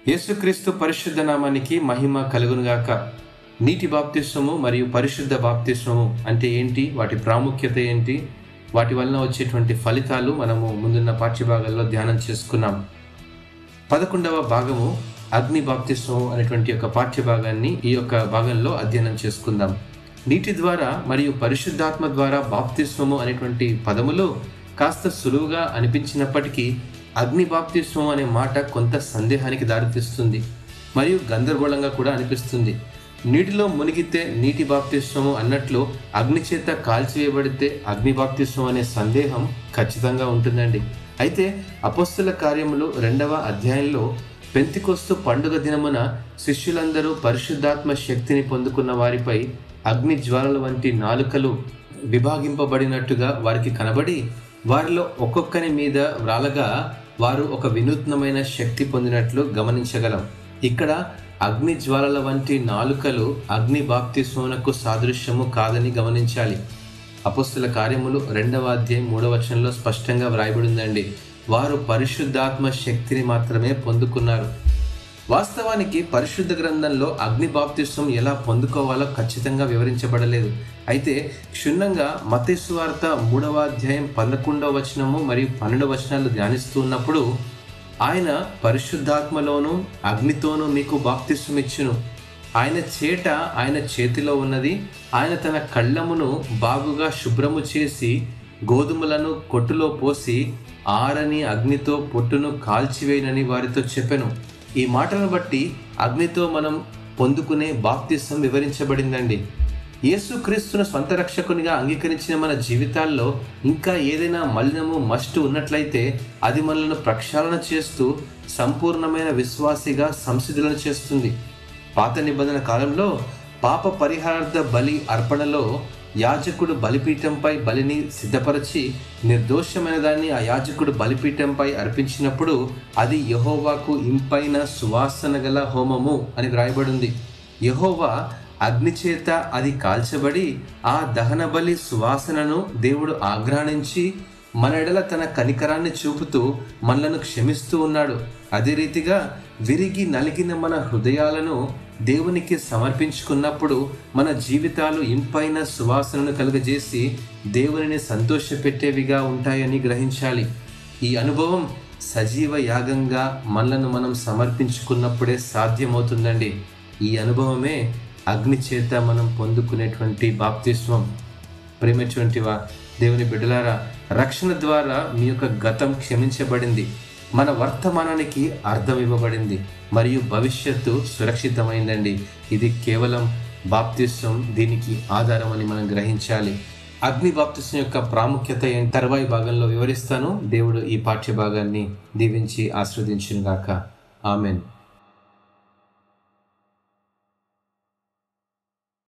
యేసుక్రీస్తు పరిశుద్ధ నామానికి మహిమ కలుగునుగాక నీటి బాప్తిస్వము మరియు పరిశుద్ధ బాప్తిస్వము అంటే ఏంటి వాటి ప్రాముఖ్యత ఏంటి వాటి వలన వచ్చేటువంటి ఫలితాలు మనము ముందున్న పాఠ్యభాగాల్లో ధ్యానం చేసుకున్నాం పదకొండవ భాగము అగ్ని బాప్తిస్వము అనేటువంటి యొక్క పాఠ్యభాగాన్ని ఈ యొక్క భాగంలో అధ్యయనం చేసుకుందాం నీటి ద్వారా మరియు పరిశుద్ధాత్మ ద్వారా బాప్తిస్వము అనేటువంటి పదములు కాస్త సులువుగా అనిపించినప్పటికీ అగ్ని బాప్తిస్వం అనే మాట కొంత సందేహానికి దారితీస్తుంది మరియు గందరగోళంగా కూడా అనిపిస్తుంది నీటిలో మునిగితే నీటి బాప్తిస్వము అన్నట్లు అగ్ని చేత కాల్చివేయబడితే అగ్ని బాప్తిస్వం అనే సందేహం ఖచ్చితంగా ఉంటుందండి అయితే అపస్తుల కార్యములు రెండవ అధ్యాయంలో పెంతికొస్తు పండుగ దినమున శిష్యులందరూ పరిశుద్ధాత్మ శక్తిని పొందుకున్న వారిపై అగ్ని జ్వాలల వంటి నాలుకలు విభాగింపబడినట్టుగా వారికి కనబడి వారిలో ఒక్కొక్కని మీద వ్రాలగా వారు ఒక వినూత్నమైన శక్తి పొందినట్లు గమనించగలం ఇక్కడ అగ్ని జ్వాలల వంటి నాలుకలు అగ్ని బాప్తిస్వమునకు సాదృశ్యము కాదని గమనించాలి అపస్తుల కార్యములు రెండవ అధ్యాయం మూడవ వచనంలో స్పష్టంగా వ్రాయబడిందండి వారు పరిశుద్ధాత్మ శక్తిని మాత్రమే పొందుకున్నారు వాస్తవానికి పరిశుద్ధ గ్రంథంలో అగ్ని బాప్తిస్వం ఎలా పొందుకోవాలో ఖచ్చితంగా వివరించబడలేదు అయితే క్షుణ్ణంగా మతేశ్వార్త మూడవ అధ్యాయం పదకొండవ వచనము మరియు పన్నెండవ వచనాలు ధ్యానిస్తూ ఉన్నప్పుడు ఆయన పరిశుద్ధాత్మలోను అగ్నితోనూ మీకు బాప్తిస్వం ఇచ్చును ఆయన చేట ఆయన చేతిలో ఉన్నది ఆయన తన కళ్ళమును బాగుగా శుభ్రము చేసి గోధుమలను కొట్టులో పోసి ఆరని అగ్నితో పొట్టును కాల్చివేయనని వారితో చెప్పెను ఈ మాటలను బట్టి అగ్నితో మనం పొందుకునే బాప్తిసం వివరించబడిందండి యేసుక్రీస్తును స్వంత రక్షకునిగా అంగీకరించిన మన జీవితాల్లో ఇంకా ఏదైనా మలినము మస్టు ఉన్నట్లయితే అది మనల్ని ప్రక్షాళన చేస్తూ సంపూర్ణమైన విశ్వాసిగా సంసిద్ధులను చేస్తుంది పాత నిబంధన కాలంలో పాప పరిహారార్థ బలి అర్పణలో యాజకుడు బలిపీఠంపై బలిని సిద్ధపరచి నిర్దోషమైన దాన్ని ఆ యాజకుడు బలిపీఠంపై అర్పించినప్పుడు అది యహోవాకు ఇంపైన సువాసన గల హోమము అని వ్రాయబడింది యహోవా అగ్ని చేత అది కాల్చబడి ఆ దహన బలి సువాసనను దేవుడు ఆగ్రహించి మన ఎడల తన కనికరాన్ని చూపుతూ మనలను క్షమిస్తూ ఉన్నాడు అదే రీతిగా విరిగి నలిగిన మన హృదయాలను దేవునికి సమర్పించుకున్నప్పుడు మన జీవితాలు ఇంపైన సువాసనను కలుగజేసి దేవునిని సంతోషపెట్టేవిగా ఉంటాయని గ్రహించాలి ఈ అనుభవం సజీవ యాగంగా మనలను మనం సమర్పించుకున్నప్పుడే సాధ్యమవుతుందండి ఈ అనుభవమే అగ్ని చేత మనం పొందుకునేటువంటి బాప్తిస్వం ప్రేమటువంటి వా దేవుని బిడ్డలారా రక్షణ ద్వారా మీ యొక్క గతం క్షమించబడింది మన వర్తమానానికి అర్థం ఇవ్వబడింది మరియు భవిష్యత్తు సురక్షితమైందండి ఇది కేవలం బాప్తిస్వం దీనికి ఆధారం అని మనం గ్రహించాలి అగ్ని బాప్తిస్వం యొక్క ప్రాముఖ్యత ఏంటి తర్వాయి భాగంలో వివరిస్తాను దేవుడు ఈ పాఠ్య భాగాన్ని దీవించి ఆస్వాదించుగాక ఆమెన్